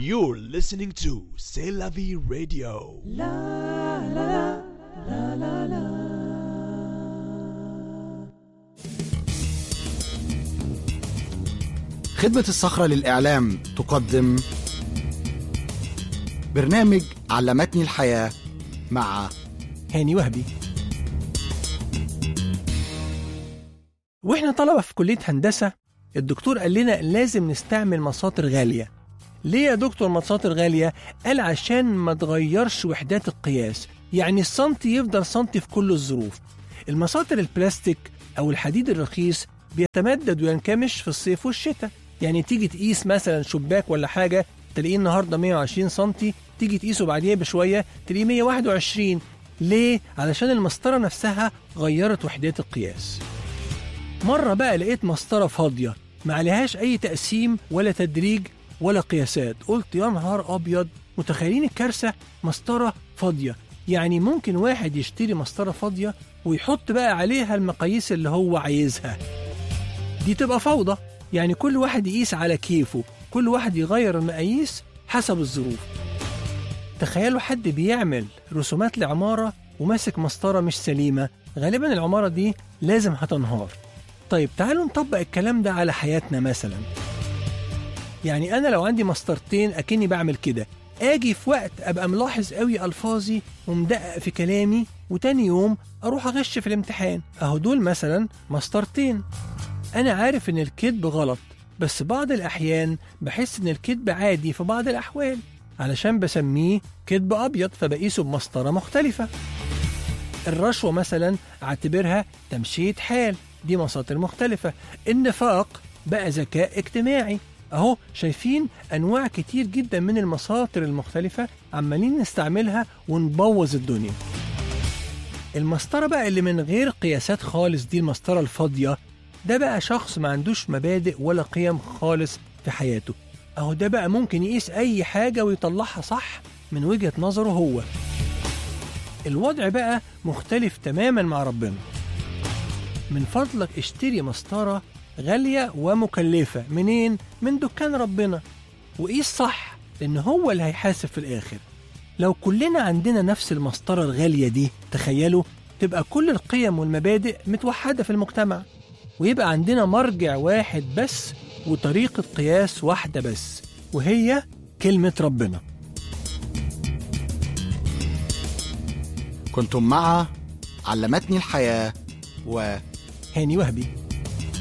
You're listening to C'est la vie radio. خدمة الصخرة للإعلام تقدم برنامج علمتني الحياة مع هاني وهبي واحنا طلبة في كلية هندسة الدكتور قال لنا لازم نستعمل مساطر غالية ليه يا دكتور مساطر غالية؟ قال عشان ما تغيرش وحدات القياس يعني السنتي يفضل سنتي في كل الظروف المساطر البلاستيك أو الحديد الرخيص بيتمدد وينكمش في الصيف والشتاء يعني تيجي تقيس مثلا شباك ولا حاجة تلاقيه النهاردة 120 سنتي تيجي تقيسه بعديها بشوية تلاقيه 121 ليه؟ علشان المسطرة نفسها غيرت وحدات القياس مرة بقى لقيت مسطرة فاضية ما عليهاش أي تقسيم ولا تدريج ولا قياسات قلت يا نهار أبيض متخيلين الكارثة مسطرة فاضية يعني ممكن واحد يشتري مسطرة فاضية ويحط بقى عليها المقاييس اللي هو عايزها دي تبقى فوضى يعني كل واحد يقيس على كيفه كل واحد يغير المقاييس حسب الظروف تخيلوا حد بيعمل رسومات لعمارة وماسك مسطرة مش سليمة غالبا العمارة دي لازم هتنهار طيب تعالوا نطبق الكلام ده على حياتنا مثلا يعني أنا لو عندي مسطرتين أكني بعمل كده أجي في وقت أبقى ملاحظ قوي ألفاظي ومدقق في كلامي وتاني يوم أروح أغش في الامتحان أهو دول مثلا مسطرتين أنا عارف إن الكذب غلط بس بعض الأحيان بحس إن الكذب عادي في بعض الأحوال علشان بسميه كذب أبيض فبقيسه بمسطرة مختلفة الرشوة مثلا أعتبرها تمشية حال دي مساطر مختلفة النفاق بقى ذكاء اجتماعي أهو شايفين أنواع كتير جدا من المساطر المختلفة عمالين نستعملها ونبوظ الدنيا المسطرة بقى اللي من غير قياسات خالص دي المسطرة الفاضية ده بقى شخص ما عندوش مبادئ ولا قيم خالص في حياته أهو ده بقى ممكن يقيس أي حاجة ويطلعها صح من وجهة نظره هو الوضع بقى مختلف تماما مع ربنا من فضلك اشتري مسطرة غالية ومكلفة منين؟ من دكان ربنا وقيس صح لأن هو اللي هيحاسب في الآخر لو كلنا عندنا نفس المسطرة الغالية دي تخيلوا تبقى كل القيم والمبادئ متوحدة في المجتمع ويبقى عندنا مرجع واحد بس وطريقة قياس واحدة بس وهي كلمة ربنا كنتم مع علمتني الحياة و هاني وهبي